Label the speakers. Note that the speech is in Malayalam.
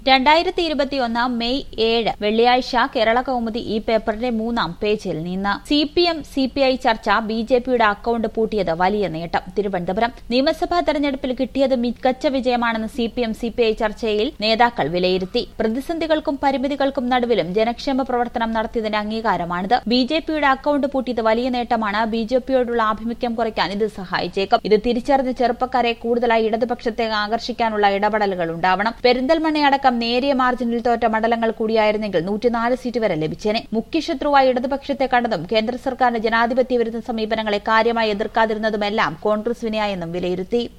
Speaker 1: രണ്ടായിരത്തി ഇരുപത്തിയൊന്ന് മെയ് ഏഴ് വെള്ളിയാഴ്ച കേരള കൗമുദി ഈ പേപ്പറിന്റെ മൂന്നാം പേജിൽ നിന്ന് C P M C P I ചർച്ച ബി ജെ പിയുടെ അക്കൌണ്ട് പൂട്ടിയത് വലിയ നേട്ടം തിരുവനന്തപുരം നിയമസഭാ തെരഞ്ഞെടുപ്പിൽ കിട്ടിയത് മികച്ച വിജയമാണെന്ന് C P M C P I ചർച്ചയിൽ നേതാക്കൾ വിലയിരുത്തി പ്രതിസന്ധികൾക്കും പരിമിതികൾക്കും നടുവിലും ജനക്ഷേമ പ്രവർത്തനം നടത്തിയതിന്റെ അംഗീകാരമാണിത് ബി ജെ പിയുടെ അക്കൌണ്ട് പൂട്ടിയത് വലിയ നേട്ടമാണ് ബി ജെ പിയോടുള്ള ആഭിമുഖ്യം കുറയ്ക്കാൻ ഇത് സഹായിച്ചേക്കും ഇത് തിരിച്ചറിഞ്ഞ് ചെറുപ്പക്കാരെ കൂടുതലായി ഇടതുപക്ഷത്തെ ആകർഷിക്കാനുള്ള ഇടപെടലുകൾ ഉണ്ടാവണം പെരിന്തൽമണ്ണയടക്കം നേരിയ മാർജിനിൽ തോറ്റ മണ്ഡലങ്ങൾ കൂടിയായിരുന്നെങ്കിൽ നൂറ്റിനാല് സീറ്റ് വരെ ലഭിച്ചേനെ മുഖ്യശത്രുവായി ഇടതുപക്ഷത്തെ കണ്ടതും കേന്ദ്ര സർക്കാരിന്റെ ജനാധിപത്യ വിരുദ്ധ സമീപനങ്ങളെ കാര്യമായി എതിർക്കാതിരുന്നതുമെല്ലാം കോൺഗ്രസ് വിനയായെന്നും വിലയിരുത്തി